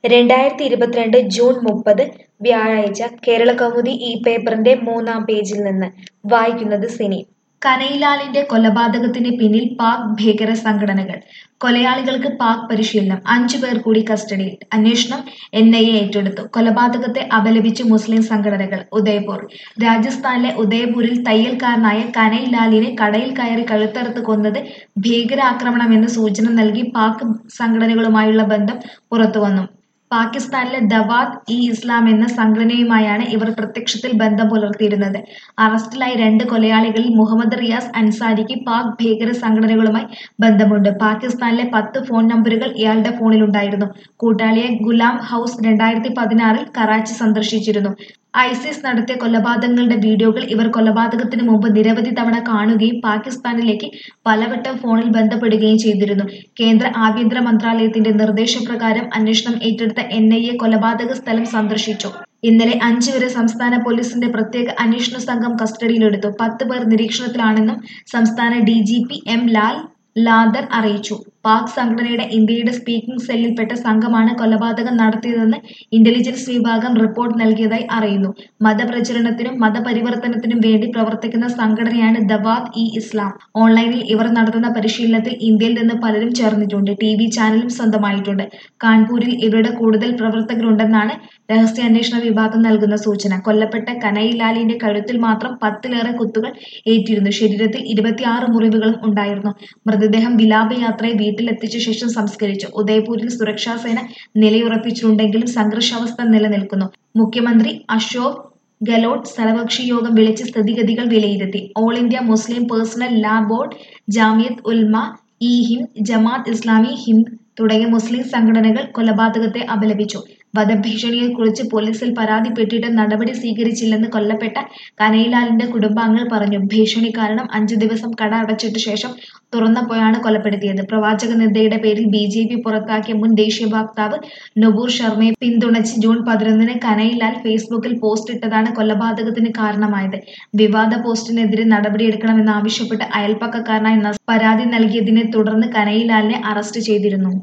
രണ്ടായിരത്തി ഇരുപത്തിരണ്ട് ജൂൺ മുപ്പത് വ്യാഴാഴ്ച കേരളകൗമുദി ഈ പേപ്പറിന്റെ മൂന്നാം പേജിൽ നിന്ന് വായിക്കുന്നത് സിനി കനയിലാലിന്റെ കൊലപാതകത്തിന് പിന്നിൽ പാക് ഭീകര സംഘടനകൾ കൊലയാളികൾക്ക് പാക് പരിശീലനം അഞ്ചു പേർ കൂടി കസ്റ്റഡിയിൽ അന്വേഷണം എൻ ഐ എ ഏറ്റെടുത്തു കൊലപാതകത്തെ അപലപിച്ച് മുസ്ലിം സംഘടനകൾ ഉദയ്പൂർ രാജസ്ഥാനിലെ ഉദയപൂരിൽ തയ്യൽക്കാരനായ കനയിലാലിനെ കടയിൽ കയറി കഴുത്തറുത്ത് കൊന്നത് ഭീകരാക്രമണമെന്ന് സൂചന നൽകി പാക് സംഘടനകളുമായുള്ള ബന്ധം പുറത്തുവന്നു പാകിസ്ഥാനിലെ ദവാത് ഇ ഇസ്ലാം എന്ന സംഘടനയുമായാണ് ഇവർ പ്രത്യക്ഷത്തിൽ ബന്ധം പുലർത്തിയിരുന്നത് അറസ്റ്റിലായ രണ്ട് കൊലയാളികളിൽ മുഹമ്മദ് റിയാസ് അൻസാരിക്ക് പാക് ഭീകര സംഘടനകളുമായി ബന്ധമുണ്ട് പാകിസ്ഥാനിലെ പത്ത് ഫോൺ നമ്പറുകൾ ഇയാളുടെ ഫോണിലുണ്ടായിരുന്നു കൂട്ടാളിയെ ഗുലാം ഹൌസ് രണ്ടായിരത്തി പതിനാറിൽ കറാച്ചി സന്ദർശിച്ചിരുന്നു ഐസിസ് നടത്തിയ കൊലപാതകങ്ങളുടെ വീഡിയോകൾ ഇവർ കൊലപാതകത്തിന് മുമ്പ് നിരവധി തവണ കാണുകയും പാകിസ്ഥാനിലേക്ക് പലവട്ടം ഫോണിൽ ബന്ധപ്പെടുകയും ചെയ്തിരുന്നു കേന്ദ്ര ആഭ്യന്തര മന്ത്രാലയത്തിന്റെ നിർദ്ദേശപ്രകാരം അന്വേഷണം ഏറ്റെടുത്ത എൻ ഐ എ കൊലപാതക സ്ഥലം സന്ദർശിച്ചു ഇന്നലെ അഞ്ചു വരെ സംസ്ഥാന പോലീസിന്റെ പ്രത്യേക അന്വേഷണ സംഘം കസ്റ്റഡിയിലെടുത്തു പത്ത് പേർ നിരീക്ഷണത്തിലാണെന്നും സംസ്ഥാന D G P M Lal Lather അറിയിച്ചു പാക് സംഘടനയുടെ ഇന്ത്യയുടെ സ്പീക്കിംഗ് സെല്ലിൽപ്പെട്ട സംഘമാണ് കൊലപാതകം നടത്തിയതെന്ന് ഇന്റലിജൻസ് വിഭാഗം റിപ്പോർട്ട് നൽകിയതായി അറിയുന്നു മതപ്രചരണത്തിനും മതപരിവർത്തനത്തിനും വേണ്ടി പ്രവർത്തിക്കുന്ന സംഘടനയാണ് ദവാത് ഇ ഇസ്ലാം ഓൺലൈനിൽ ഇവർ നടത്തുന്ന പരിശീലനത്തിൽ ഇന്ത്യയിൽ നിന്ന് പലരും ചേർന്നിട്ടുണ്ട് ടി വി ചാനലും സ്വന്തമായിട്ടുണ്ട് കാൺപൂരിൽ ഇവരുടെ കൂടുതൽ പ്രവർത്തകരുണ്ടെന്നാണ് രഹസ്യാന്വേഷണ വിഭാഗം നൽകുന്ന സൂചന കൊല്ലപ്പെട്ട കനയിലാലിന്റെ കഴുത്തിൽ മാത്രം പത്തിലേറെ കുത്തുകൾ ഏറ്റിരുന്നു ശരീരത്തിൽ ഇരുപത്തിയാറ് മുറിവുകളും ഉണ്ടായിരുന്നു മൃതദേഹം വിലാപയാത്രയെ വീട്ടിലെത്തിച്ച ശേഷം സംസ്കരിച്ചു ഉദയ്പൂരിൽ സുരക്ഷാസേന നിലയുറപ്പിച്ചിട്ടുണ്ടെങ്കിലും സംഘർഷാവസ്ഥ നിലനിൽക്കുന്നു മുഖ്യമന്ത്രി അശോക് ഗെലോട്ട് സർവകക്ഷി യോഗം വിളിച്ച് സ്ഥിതിഗതികൾ വിലയിരുത്തി all India Muslim personal law board Jamiat Ulama e Hind Jamaat Islami Hind തുടങ്ങിയ മുസ്ലിം സംഘടനകൾ കൊലപാതകത്തെ അപലപിച്ചു വധഭീഷണിയെക്കുറിച്ച് പോലീസിൽ പരാതിപ്പെട്ടിട്ട് നടപടി സ്വീകരിച്ചില്ലെന്ന് കൊല്ലപ്പെട്ട കനയിലാലിന്റെ കുടുംബാംഗങ്ങൾ പറഞ്ഞു ഭീഷണി കാരണം അഞ്ചു ദിവസം കട അടച്ചിട്ട ശേഷം തുറന്നപ്പോഴാണ് കൊലപ്പെടുത്തിയത് പ്രവാചക നിന്ദയുടെ പേരിൽ ബി ജെ പി പുറത്താക്കിയ മുൻ ദേശീയ വക്താവ് നബൂർ ശർമ്മയെ പിന്തുണച്ച് ജൂൺ പതിനൊന്നിന് കനയിലാൽ ഫേസ്ബുക്കിൽ പോസ്റ്റ് ഇട്ടതാണ് കൊലപാതകത്തിന് കാരണമായത് വിവാദ പോസ്റ്റിനെതിരെ നടപടിയെടുക്കണമെന്നാവശ്യപ്പെട്ട് അയൽപ്പക്കക്കാരനായ നസ് പരാതി നൽകിയതിനെ തുടർന്ന് കനയിലാലിനെ അറസ്റ്റ് ചെയ്തിരുന്നു